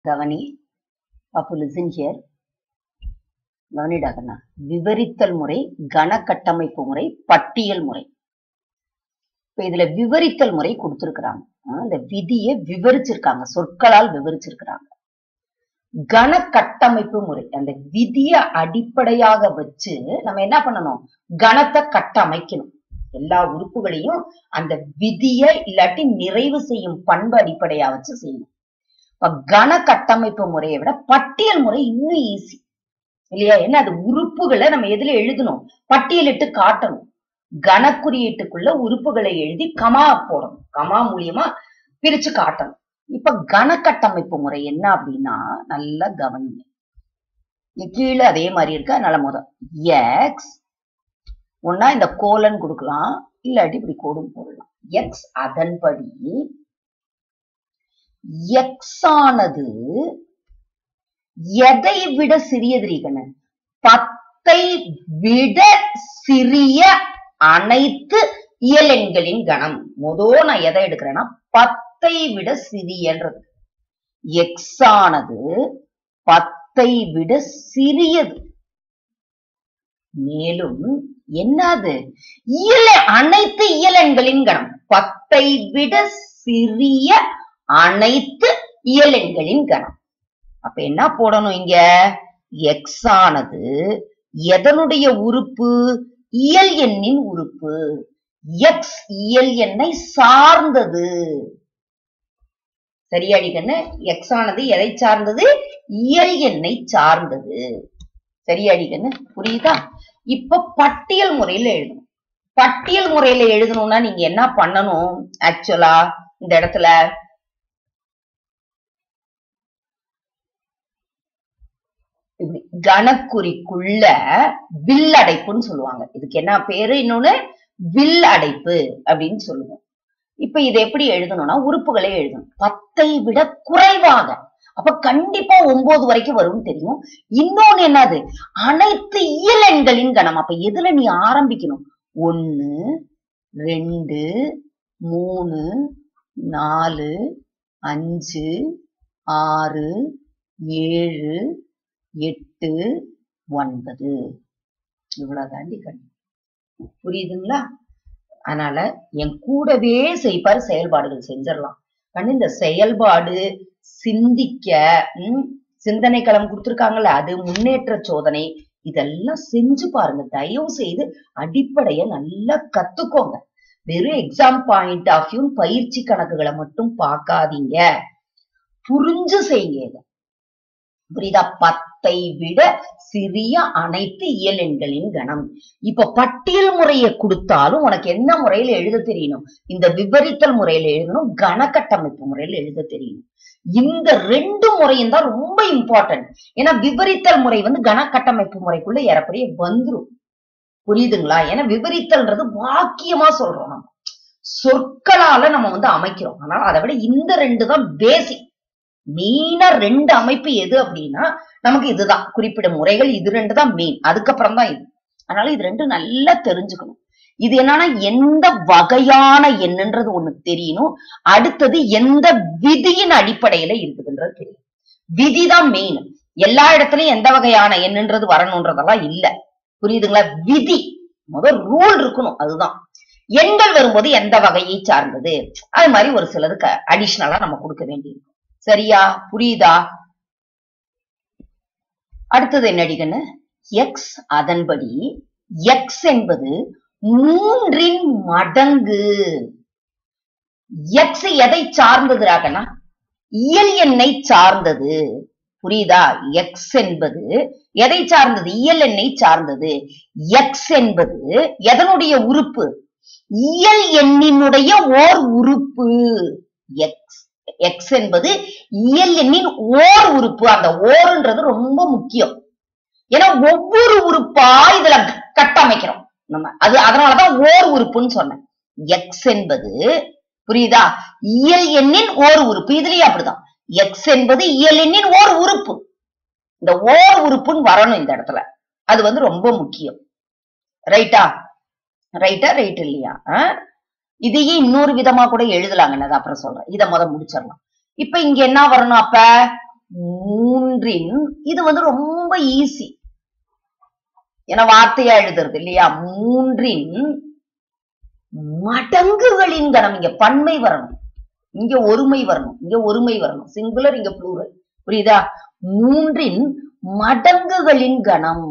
கவனி அப்போ listen here கவனிடாகண்ணா விவரித்தல் முறை கணக்கட்டமைப்பு முறை பட்டியல் முறை இப்ப இதுல விவரித்தல் முறை கொடுத்திருக்கிறாங்க ஆஹ் இந்த விதியை விவரிச்சிருக்காங்க சொற்களால் விவரிச்சிருக்கிறாங்க கணக்கட்டமைப்பு முறை அந்த விதியை அடிப்படையாக வச்சு நம்ம என்ன பண்ணணும் கணத்தை கட்டமைக்கணும் எல்லா உறுப்புகளையும் அந்த விதியை இல்லாட்டி நிறைவு செய்யும் பண்பு அடிப்படையா வச்சு செய்யணும் இப்ப கண கட்டமைப்பு முறையை விட பட்டியல் முறை இன்னும் ஈஸி இல்லையா என்ன அது உறுப்புகளை நம்ம எதுல எழுதணும் பட்டியலிட்டு காட்டணும் கணக்குறியீட்டுக்குள்ள உறுப்புகளை எழுதி கமா போடணும் கமா மூலியமா பிரிச்சு காட்டணும் இப்ப கணக்கட்டமைப்பு முறை என்ன அப்படின்னா நல்லா கவனிங்க இங்க கீழே அதே மாதிரி இருக்கு அதனால முதல் எக்ஸ் ஒன்னா இந்த கோலன் கொடுக்கலாம் இல்லாட்டி இப்படி கோடும் போடலாம் எக்ஸ் அதன்படி எக்ஸ் ஆனது எதை விட சிறியது ரீகண்ணன் பத்தை விட சிறிய அனைத்து இயலெண்களின் கணம் முதோ நான் எதை எடுக்கிறேன்னா பத்தை விட சிறியன்றது எக்ஸ் ஆனது பத்தை விட சிறியது மேலும் என்னது இயல அனைத்து இயலெண்களின் கணம் பத்தை விட சிறிய அனைத்து இயலெண்களின் கணம் அப்ப என்ன போடணும் இங்க எக்ஸ் ஆனது எதனுடைய உறுப்பு இயல் எண்ணின் உறுப்பு எக்ஸ் இயல் எண்ணை சார்ந்தது சரியாடி கண்ணு எக்ஸ் ஆனது எதை சார்ந்தது இயல் எண்ணை சார்ந்தது சரியாடி கண்ணு புரியுதா இப்ப பட்டியல் முறையில எழுதணும் பட்டியல் முறையில எழுதணும்னா நீங்க என்ன பண்ணணும் ஆக்சுவலா இந்த இடத்துல இப்படி கணக்குறிக்குள்ள வில் அடைப்புன்னு சொல்லுவாங்க இதுக்கு என்ன பேரு இன்னொன்னு வில் அடைப்பு அப்படின்னு சொல்லுவோம் இப்ப இது எப்படி எழுதணும்னா உறுப்புகளை எழுதணும் பத்தை விட குறைவாக அப்ப கண்டிப்பா ஒன்பது வரைக்கும் வரும்னு தெரியும் இன்னொன்னு என்னது அனைத்து இயலெண்களின் கணம் அப்ப எதுல நீ ஆரம்பிக்கணும் ஒன்னு ரெண்டு மூணு நாலு அஞ்சு ஆறு ஏழு எட்டு ஒன்பது இவ்வளவு தாண்டி கண் புரியுதுங்களா அதனால என் கூடவே செய்ப்பாரு செயல்பாடுகள் செஞ்சிடலாம் கண்ணு இந்த செயல்பாடு சிந்திக்க உம் சிந்தனை களம் கொடுத்துருக்காங்கல்ல அது முன்னேற்ற சோதனை இதெல்லாம் செஞ்சு பாருங்க தயவு செய்து அடிப்படைய நல்லா கத்துக்கோங்க வெறும் எக்ஸாம் பாயிண்ட் ஆஃப் வியூ பயிற்சி கணக்குகளை மட்டும் பார்க்காதீங்க புரிஞ்சு செய்யுங்க இதை புரியுதா பத்தை விட சிறிய அனைத்து இயலெண்களின் கணம் இப்ப பட்டியல் முறையை கொடுத்தாலும் உனக்கு என்ன முறையில எழுத தெரியணும் இந்த விவரித்தல் முறையில எழுதணும் கணக்கட்டமைப்பு முறையில எழுத தெரியணும் இந்த ரெண்டு முறையும் தான் ரொம்ப இம்பார்ட்டன்ட் ஏன்னா விவரித்தல் முறை வந்து கணக்கட்டமைப்பு முறைக்குள்ள ஏறக்குறைய வந்துரும் புரியுதுங்களா ஏன்னா விவரித்தல்ன்றது வாக்கியமா சொல்றோம் நம்ம சொற்களால நம்ம வந்து அமைக்கிறோம் அதனால அதை விட இந்த ரெண்டு தான் பேசிக் மெயினா ரெண்டு அமைப்பு எது அப்படின்னா நமக்கு இதுதான் குறிப்பிடும் முறைகள் இது ரெண்டு தான் மெயின் அதுக்கப்புறம் தான் இது அதனால இது ரெண்டும் நல்லா தெரிஞ்சுக்கணும் இது என்னன்னா எந்த வகையான எண்ணுன்றது ஒண்ணு தெரியணும் அடுத்தது எந்த விதியின் அடிப்படையில இருக்குதுன்றது தெரியும் விதிதான் மெயின் எல்லா இடத்துலயும் எந்த வகையான எண்ணுன்றது வரணும்ன்றதெல்லாம் இல்ல புரியுதுங்களா விதி முதல் ரூல் இருக்கணும் அதுதான் எண்கள் வரும்போது எந்த வகையை சார்ந்தது அது மாதிரி ஒரு சிலதுக்கு அடிஷனலா நம்ம கொடுக்க வேண்டியிருக்கும் சரியா புரியுதா அடுத்தது என்னடிகன்னு எக்ஸ் அதன்படி எக்ஸ் என்பது மூன்றின் மடங்கு எக்ஸ் எதை சார்ந்ததுராகனா இயல் எண்ணை சார்ந்தது புரியுதா எக்ஸ் என்பது எதை சார்ந்தது இயல் எண்ணை சார்ந்தது எக்ஸ் என்பது எதனுடைய உறுப்பு இயல் எண்ணினுடைய ஓர் உறுப்பு எக்ஸ் எக்ஸ் என்பது இயல் எண்ணின் ஓர் உறுப்பு அந்த ஓர்ன்றது ரொம்ப முக்கியம் ஏன்னா ஒவ்வொரு உறுப்பா இதுல கட்டமைக்கிறோம் நம்ம அது அதனாலதான் ஓர் உறுப்புன்னு சொன்னேன் எக்ஸ் என்பது புரியுதா இயல் எண்ணின் ஓர் உறுப்பு இதுலயும் அப்படிதான் எக்ஸ் என்பது இயல் எண்ணின் ஓர் உறுப்பு இந்த ஓர் உறுப்புன்னு வரணும் இந்த இடத்துல அது வந்து ரொம்ப முக்கியம் ரைட்டா ரைட்டா ரைட் இல்லையா இதையே இன்னொரு விதமா கூட எழுதலாங்க நான் அப்புறம் சொல்றேன் இத முத முடிச்சிடலாம் இப்ப இங்க என்ன வரணும் அப்ப மூன்றின் இது வந்து ரொம்ப ஈஸி ஏன்னா வார்த்தையா எழுதுறது இல்லையா மூன்றின் மடங்குகளின் கணம் இங்க பன்மை வரணும் இங்க ஒருமை வரணும் இங்க ஒருமை வரணும் சிங்குலர் இங்க ப்ளூரல் புரியுதா மூன்றின் மடங்குகளின் கணம்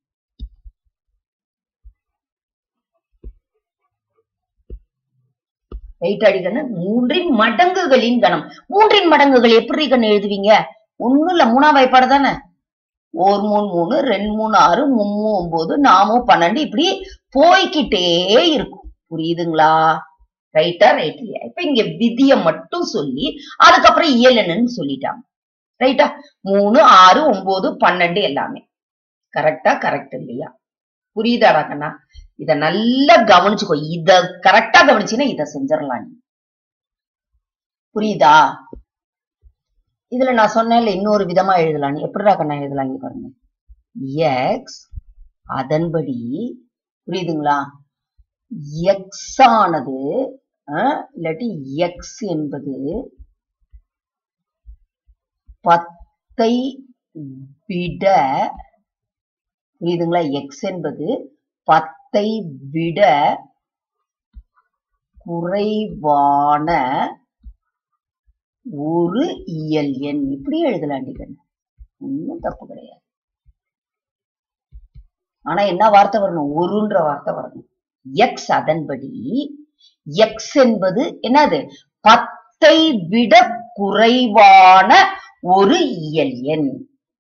ரைட் அடிக்கணும் மூன்றின் மடங்குகளின் கணம் மூன்றின் மடங்குகள் எப்படி கண்ணு எழுதுவீங்க ஒண்ணும் இல்ல மூணா வாய்ப்பாடு தானே ஒரு மூணு மூணு ரெண்டு மூணு ஆறு மூணு ஒன்பது நாமும் பன்னெண்டு இப்படி போய்கிட்டே இருக்கும் புரியுதுங்களா ரைட்டா ரைட் இல்லையா இப்ப இங்க விதிய மட்டும் சொல்லி அதுக்கப்புறம் இயல் என்னன்னு சொல்லிட்டாங்க ரைட்டா மூணு ஆறு ஒன்பது பன்னெண்டு எல்லாமே கரெக்டா கரெக்ட் இல்லையா புரியுதாடா கண்ணா இத நல்லா கவனிச்சுக்கோ இத கரெக்டா கவனிச்சீங்கன்னா இத செஞ்சிடலாம் நீ புரியுதா இதுல நான் சொன்னேன்ல இன்னொரு விதமா எழுதலாம் நீ எப்படிடா கண்ணா எழுதலாம் இங்க பாருங்க எக்ஸ் அதன்படி புரியுதுங்களா எக்ஸ் ஆனது அஹ், இல்லாட்டி எக்ஸ் என்பது பத்தை விட புரியுதுங்களா எக்ஸ் என்பது பத்தை விட குறைவான ஒரு இயல் எண் இப்படி எழுதலாண்டி கண்ணு ஒன்றும் தப்பு கிடையாது ஆனா என்ன வார்த்தை வரணும் ஒருன்ற வார்த்தை வரணும் எக்ஸ் அதன்படி எக்ஸ் என்பது என்னது பத்தை விட குறைவான ஒரு இயல் எண்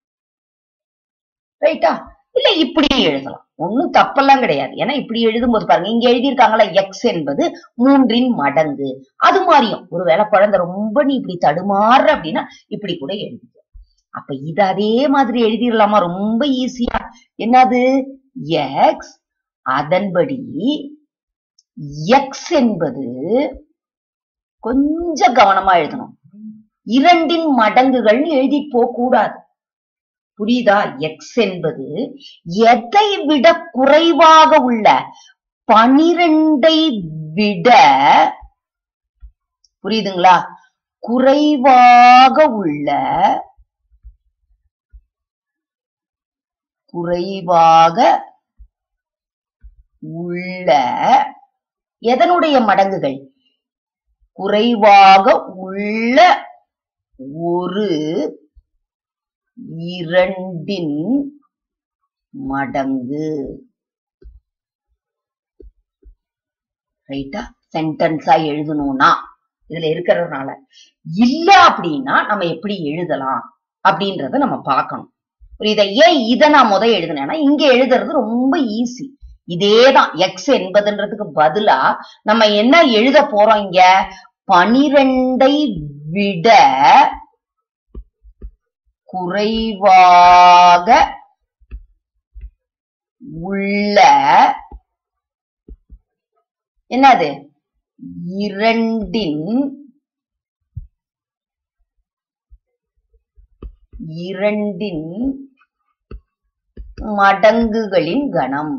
ரைட்டா இல்ல இப்படி எழுதலாம் ஒண்ணும் தப்பெல்லாம் கிடையாது ஏன்னா இப்படி எழுதும்போது பாருங்க இங்க எழுதியிருக்காங்களா எக்ஸ் என்பது மூன்றின் மடங்கு அது மாதிரியும் ஒருவேளை குழந்தை ரொம்ப நீ இப்படி தடுமாறுற அப்படின்னா இப்படி கூட எழுதிக்க அப்ப இது அதே மாதிரி எழுதிடலாமா ரொம்ப ஈஸியா என்னது எக்ஸ் அதன்படி எக்ஸ் என்பது கொஞ்சம் கவனமா எழுதணும் இரண்டின் மடங்குகள்னு எழுதி போக கூடாது புரியுதா எக்ஸ் என்பது எதை விட குறைவாக உள்ள பனிரெண்டை விட புரியுதுங்களா குறைவாக உள்ள குறைவாக உள்ள எதனுடைய மடங்குகள் குறைவாக உள்ள ஒரு இரண்டின் மடங்கு ரைட்டா சென்டென்ஸா எழுதணும்னா இதுல இருக்கிறதுனால இல்ல அப்படின்னா நம்ம எப்படி எழுதலாம் அப்படின்றத நம்ம பார்க்கணும் புரியுதா ஏன் இதை நான் முத எழுதுனேன்னா இங்க எழுதுறது ரொம்ப ஈஸி இதேதான் எக்ஸ் என்பதுன்றதுக்கு பதிலா நம்ம என்ன எழுத போறோம் இங்க பனிரெண்டை விட குறைவாக உள்ள என்னது இரண்டின் இரண்டின் மடங்குகளின் கணம்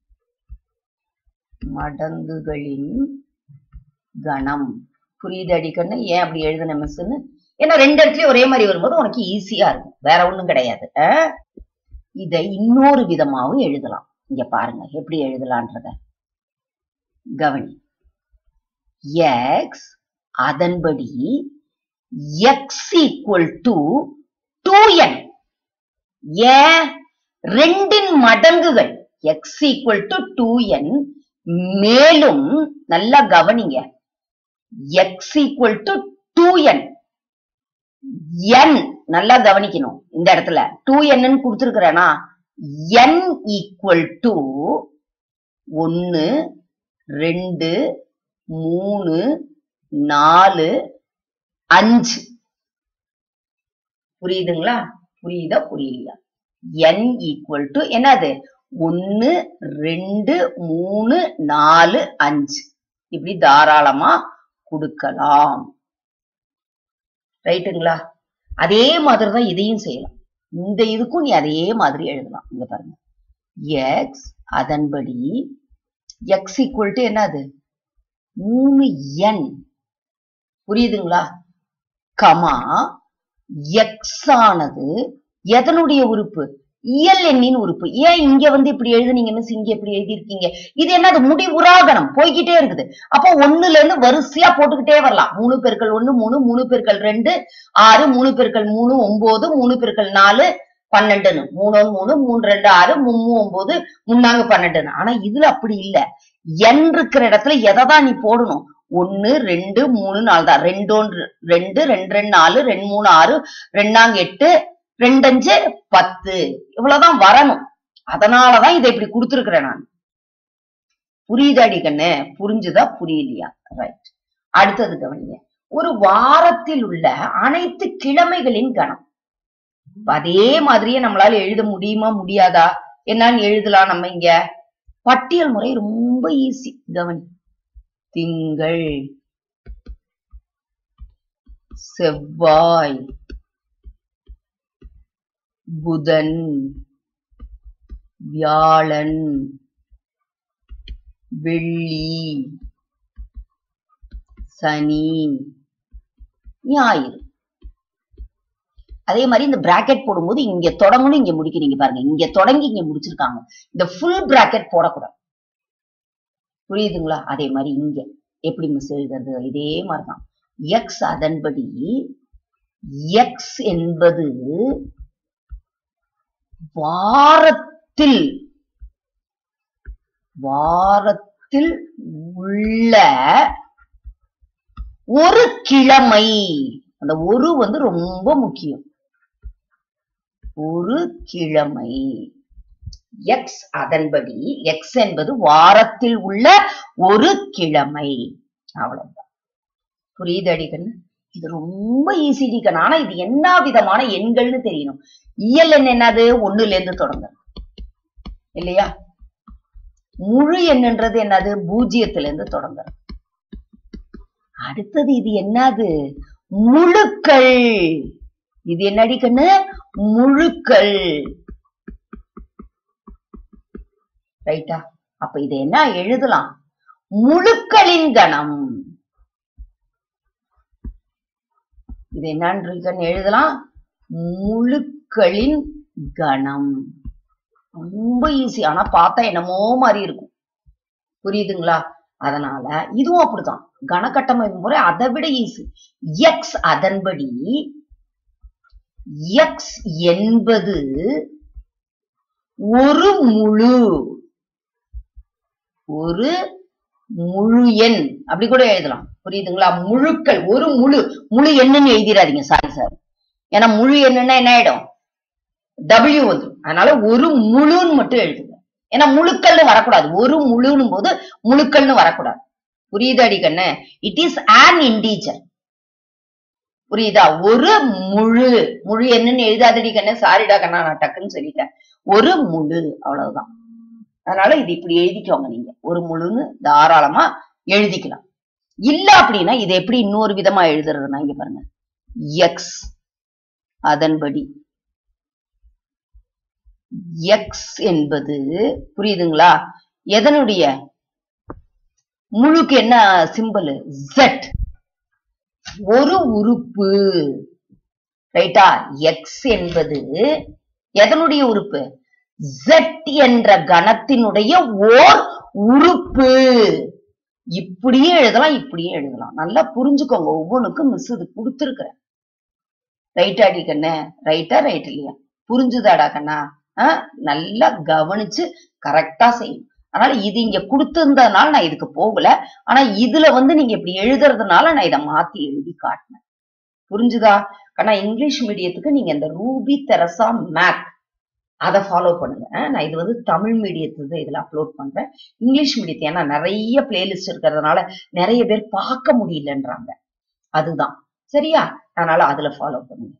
மடங்குகளின் கணம் புரியுது அடிக்கண்ணு ஏன் அப்படி எழுதுன மிஸ்ன்னு ஏன்னா ரெண்டு இடத்துலயும் ஒரே மாதிரி வரும்போது உனக்கு ஈஸியா இருக்கும் வேற ஒண்ணும் கிடையாது அஹ்? இதை இன்னொரு விதமாவும் எழுதலாம் இங்க பாருங்க எப்படி எழுதலான்றத கவனி எக்ஸ் அதன்படி x equal to two n ஏன் ரெண்டின் மடங்குகள் x equal to two n மேலும் நல்லா கவனிங்க x equal to two n n நல்லா கவனிக்கணும் இந்த இடத்துல டூ என்னன்னு கொடுத்துருக்கிறேனா என் ஈக்குவல் டு ஒன்னு ரெண்டு மூணு நாலு அஞ்சு புரியுதுங்களா புரியுதா புரியலையா என் ஈக்குவல் டு என்னது ஒன்னு ரெண்டு மூணு நாலு அஞ்சு இப்படி தாராளமா கொடுக்கலாம் ரைட்டுங்களா அதே மாதிரி தான் இதையும் செய்யலாம் இந்த இதுக்கும் நீ அதே மாதிரி எழுதலாம் இங்க பாருங்க எக்ஸ் அதன்படி எக்ஸ் ஈக்குவல் டு என்னது மூணு என் புரியுதுங்களா கமா எக்ஸ் ஆனது எதனுடைய உறுப்பு இயல் எண்ணின் உறுப்பு ஏன் இங்க வந்து இப்படி எழுதுனீங்க மிஸ் இங்க இப்படி எழுதியிருக்கீங்க இது என்னது முடிவுராகனம் போய்கிட்டே இருக்குது அப்போ ஒண்ணுல இருந்து வரிசையா போட்டுக்கிட்டே வரலாம் மூணு பெருக்கள் ஒண்ணு மூணு மூணு பெருக்கள் ரெண்டு ஆறு மூணு பெருக்கள் மூணு ஒன்பது மூணு பெருக்கள் நாலு பன்னெண்டுன்னு மூணு மூணு மூணு ரெண்டு ஆறு மூணு ஒன்பது முன்னாங்க பன்னெண்டுன்னு ஆனா இதுல அப்படி இல்ல என் இருக்கிற இடத்துல எதை தான் நீ போடணும் ஒன்னு ரெண்டு மூணு நாலு தான் ரெண்டோன்று ரெண்டு ரெண்டு ரெண்டு நாலு ரெண்டு மூணு ஆறு ரெண்டாங்க எட்டு ரெண்டஞ்சு பத்து இவ்வளவுதான் வரணும் அதனாலதான் இதை இப்படி கொடுத்துருக்கிறேன் நான் புரியுதாடி கண்ணு புரிஞ்சுதா புரியலையா ரைட் அடுத்தது கவனிங்க ஒரு வாரத்தில் உள்ள அனைத்து கிழமைகளின் கணம் இப்ப அதே மாதிரியே நம்மளால எழுத முடியுமா முடியாதா என்னன்னு எழுதலாம் நம்ம இங்க பட்டியல் முறை ரொம்ப ஈஸி கவனி திங்கள் செவ்வாய் புதன் வியாழன் வெள்ளி சனி ஞாயிறு அதே மாதிரி இந்த பிராக்கெட் போடும்போது இங்க தொடங்கணும் இங்க முடிக்கிறீங்க பாருங்க இங்க தொடங்கி இங்க முடிச்சிருக்காங்க இந்த ஃபுல் பிராக்கெட் போடக்கூடாது புரியுதுங்களா அதே மாதிரி இங்க எப்படி மிஸ் எழுதுறது இதே மாதிரிதான் எக்ஸ் அதன்படி எக்ஸ் என்பது வாரத்தில் வாரத்தில் உள்ள ஒரு கிழமை அந்த ஒரு வந்து ரொம்ப முக்கியம் ஒரு கிழமை எக்ஸ் அதன்படி எக்ஸ் என்பது வாரத்தில் உள்ள ஒரு கிழமை அவ்வளவுதான் புரியுது அடிக்கண்ணு இது ரொம்ப ஈஸி அடிக்கணும் ஆனா இது என்ன விதமான எண்கள்னு தெரியணும் இயல் எண் என்னது ஒண்ணுல இருந்து தொடங்க இல்லையா முழு எண்ணுன்றது என்னது பூஜ்ஜியத்துல இருந்து தொடங்க அடுத்தது இது என்னது முழுக்கள் இது என்னடி கண்ணு முழுக்கள் ரைட்டா அப்ப இது என்ன எழுதலாம் முழுக்களின் கணம் இது என்னன்னு எழுதலாம் முழுக்களின் கணம் ரொம்ப ஈஸி ஆனா பார்த்தா என்னமோ மாதிரி இருக்கும் புரியுதுங்களா அதனால இதுவும் அப்படிதான் கணக்கட்டமைப்பு முறை அதை விட ஈஸி எக்ஸ் அதன்படி எக்ஸ் என்பது ஒரு முழு ஒரு முழு எண் அப்படி கூட எழுதலாம் புரியுதுங்களா முழுக்கள் ஒரு முழு முழு எண்ணுன்னு எழுதிடாதீங்க சாரி சார் ஏன்னா முழு எண்ணுன்னா என்ன ஆயிடும் டபிள்யூ வந்துடும் அதனால ஒரு முழுன்னு மட்டும் எழுதுங்க ஏன்னா முழுக்கள்னு வரக்கூடாது ஒரு முழுன்னு போது முழுக்கள்னு வரக்கூடாது புரியுது அடி கண்ணு இட் இஸ் ஆன் இண்டீஜர் புரியுதா ஒரு முழு முழு என்னன்னு எழுதாதடி கண்ணு சாரிடா கண்ணா நான் டக்குன்னு சொல்லிட்டேன் ஒரு முழு அவ்வளவுதான் அதனால இது இப்படி எழுதிக்கோங்க நீங்க ஒரு முழுன்னு தாராளமா எழுதிக்கலாம் இல்ல அப்படின்னா இது எப்படி இன்னொரு விதமா எழுதுறதுன்னா இங்க பாருங்க எக்ஸ் அதன்படி எக்ஸ் என்பது புரியுதுங்களா எதனுடைய முழுக்கு என்ன சிம்பிள் ஜெட் ஒரு உறுப்பு ரைட்டா எக்ஸ் என்பது எதனுடைய உறுப்பு ஜெட் என்ற கணத்தினுடைய ஓர் உறுப்பு இப்படியே எழுதலாம் இப்படியே எழுதலாம் நல்லா புரிஞ்சுக்கோங்க ஒவ்வொன்றுக்கும் மிஸ் இது கொடுத்துருக்கிறேன் ரைட்டா அடி கண்ணு ரைட்டா ரைட் இல்லையா புரிஞ்சுதாடா கண்ணா ஆஹ் நல்லா கவனிச்சு கரெக்டா செய்யும் அதனால இது இங்க கொடுத்திருந்ததுனால நான் இதுக்கு போகல ஆனா இதுல வந்து நீங்க இப்படி எழுதுறதுனால நான் இதை மாத்தி எழுதி காட்டினேன் புரிஞ்சுதா ஆனா இங்கிலீஷ் மீடியத்துக்கு நீங்க இந்த ரூபி தெரசா மேத் அதை ஃபாலோ பண்ணுங்க நான் இது வந்து தமிழ் மீடியத்துக்கு இதுல அப்லோட் பண்றேன் இங்கிலீஷ் மீடியத்தை ஏன்னா நிறைய பிளேலிஸ்ட் இருக்கிறதுனால நிறைய பேர் பார்க்க முடியலன்றாங்க அதுதான் சரியா அதனால அதுல ஃபாலோ பண்ணுங்க